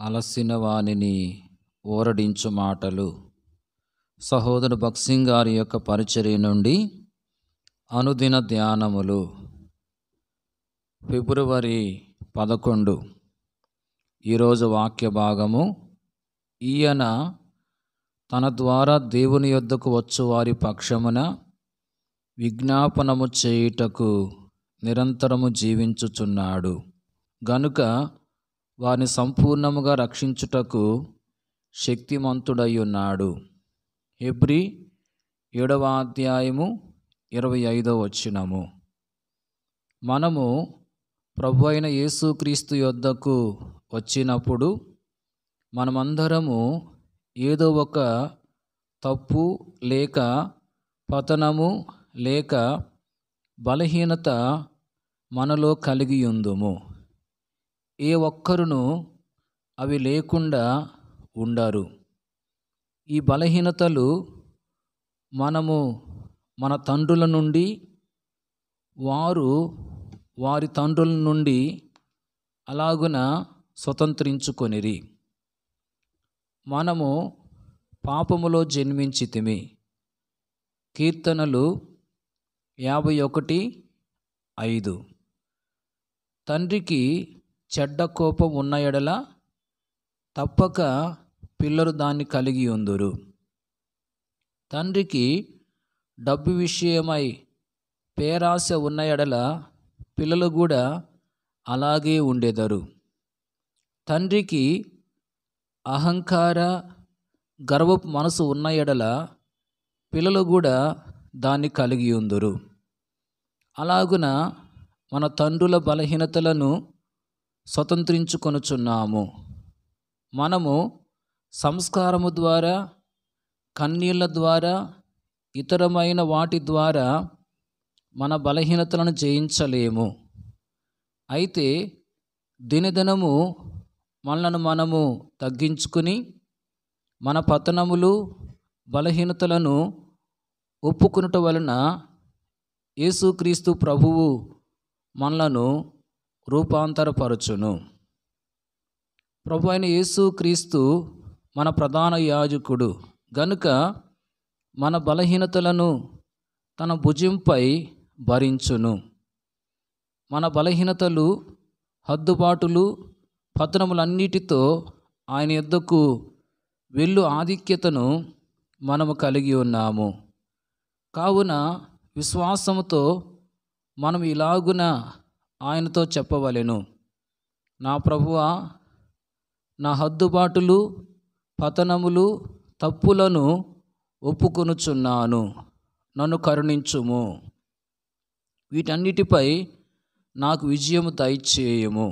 అలసిన వానిని ఊరడించు మాటలు సహోదరు భక్సింగ్ గారి యొక్క పరిచర్య నుండి అనుదిన ధ్యానములు ఫిబ్రవరి పదకొండు ఈరోజు వాక్య భాగము ఈయన తన ద్వారా దేవుని యొద్దకు వచ్చు వారి పక్షమున విజ్ఞాపనము చేయుటకు నిరంతరము జీవించుచున్నాడు గనుక వారిని సంపూర్ణముగా రక్షించుటకు శక్తిమంతుడై ఉన్నాడు హెబ్రి ఏడవ అధ్యాయము ఇరవై ఐదవ వచ్చినము మనము ప్రభు అయిన యేసుక్రీస్తు యొద్దకు వచ్చినప్పుడు మనమందరము ఏదో ఒక తప్పు లేక పతనము లేక బలహీనత మనలో కలిగి ఉందుము ఏ ఒక్కరును అవి లేకుండా ఉండరు ఈ బలహీనతలు మనము మన తండ్రుల నుండి వారు వారి తండ్రుల నుండి అలాగున స్వతంత్రించుకొనిరి మనము పాపములో జన్మించితిమి కీర్తనలు యాభై ఒకటి ఐదు తండ్రికి చెడ్డ కోపం ఉన్న ఎడల తప్పక పిల్లలు దాన్ని కలిగి ఉందురు తండ్రికి డబ్బు విషయమై పేరాశ ఉన్న ఎడల పిల్లలు కూడా అలాగే ఉండేదరు తండ్రికి అహంకార గర్వపు మనసు ఉన్న ఎడల పిల్లలు కూడా దాన్ని కలిగి ఉందురు అలాగున మన తండ్రుల బలహీనతలను స్వతంత్రించుకొనుచున్నాము మనము సంస్కారము ద్వారా కన్నీళ్ళ ద్వారా ఇతరమైన వాటి ద్వారా మన బలహీనతలను జయించలేము అయితే దినదినము మనలను మనము తగ్గించుకుని మన పతనములు బలహీనతలను ఒప్పుకునుట వలన యేసుక్రీస్తు ప్రభువు మనలను రూపాంతరపరచును ప్రభు అయిన యేసుక్రీస్తు మన ప్రధాన యాజకుడు గనుక మన బలహీనతలను తన భుజంపై భరించును మన బలహీనతలు హద్దుబాటులు పతనములన్నిటితో ఆయన యొద్దకు వెళ్ళు ఆధిక్యతను మనము కలిగి ఉన్నాము కావున విశ్వాసముతో మనం ఇలాగున ఆయనతో చెప్పవలెను నా ప్రభువా నా హద్దుబాటులు పతనములు తప్పులను ఒప్పుకొనుచున్నాను నన్ను కరుణించుము వీటన్నిటిపై నాకు విజయము దయచేయము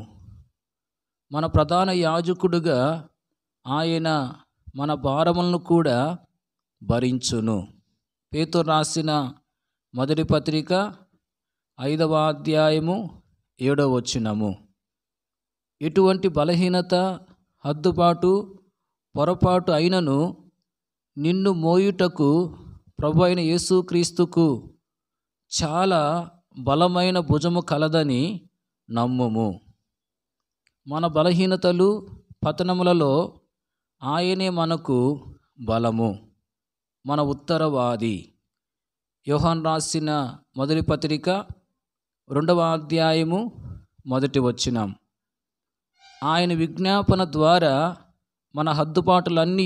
మన ప్రధాన యాజకుడుగా ఆయన మన భారములను కూడా భరించును పేతురు రాసిన మొదటి పత్రిక ఐదవ అధ్యాయము ఏడవ వచనము ఎటువంటి బలహీనత హద్దుబాటు పొరపాటు అయినను నిన్ను మోయుటకు ప్రభు అయిన యేసుక్రీస్తుకు చాలా బలమైన భుజము కలదని నమ్ముము మన బలహీనతలు పతనములలో ఆయనే మనకు బలము మన ఉత్తరవాది యోహాన్ రాసిన మొదటి పత్రిక రెండవ అధ్యాయము మొదటి వచ్చినాం ఆయన విజ్ఞాపన ద్వారా మన హద్దుబాటులన్నీ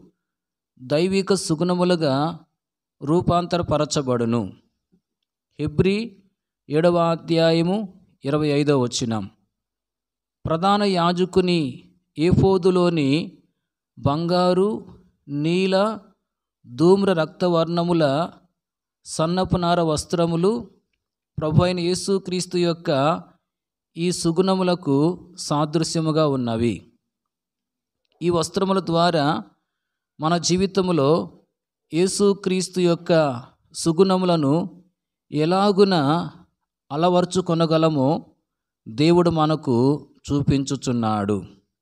దైవిక సుగుణములుగా రూపాంతరపరచబడును హెబ్రి ఏడవ అధ్యాయము ఇరవై ఐదవ వచ్చినాం ప్రధాన యాజకుని ఏఫోదులోని బంగారు నీల ధూమ్ర రక్తవర్ణముల సన్నపునార వస్త్రములు ప్రభు అయిన యేసుక్రీస్తు యొక్క ఈ సుగుణములకు సాదృశ్యముగా ఉన్నవి ఈ వస్త్రముల ద్వారా మన జీవితంలో యేసుక్రీస్తు యొక్క సుగుణములను ఎలాగున అలవర్చుకొనగలమో దేవుడు మనకు చూపించుచున్నాడు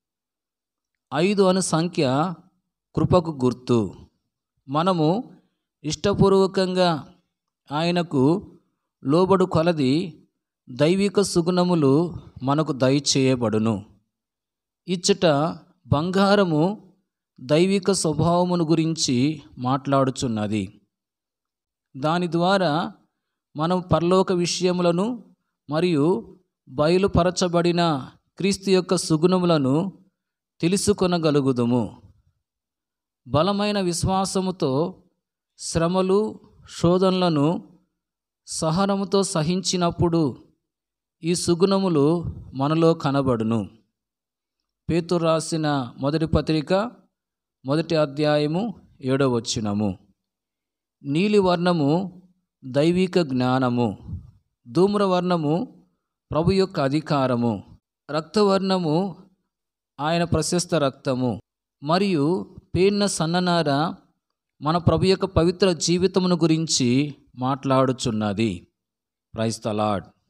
ఐదు అను సంఖ్య కృపకు గుర్తు మనము ఇష్టపూర్వకంగా ఆయనకు లోబడు కొలది దైవిక సుగుణములు మనకు దయచేయబడును ఇచ్చట బంగారము దైవిక స్వభావమును గురించి మాట్లాడుచున్నది దాని ద్వారా మనం పరలోక విషయములను మరియు బయలుపరచబడిన క్రీస్తు యొక్క సుగుణములను తెలుసుకొనగలుగుదుము బలమైన విశ్వాసముతో శ్రమలు శోధనలను సహనముతో సహించినప్పుడు ఈ సుగుణములు మనలో కనబడును పేతురు రాసిన మొదటి పత్రిక మొదటి అధ్యాయము ఏడవ వచ్చినము నీలివర్ణము దైవిక జ్ఞానము ధూమ్రవర్ణము ప్రభు యొక్క అధికారము రక్తవర్ణము ఆయన ప్రశస్త రక్తము మరియు పేన్న సన్ననార మన ప్రభు యొక్క పవిత్ర జీవితమును గురించి మాట్లాడుచున్నది ప్రైస్తలాడ్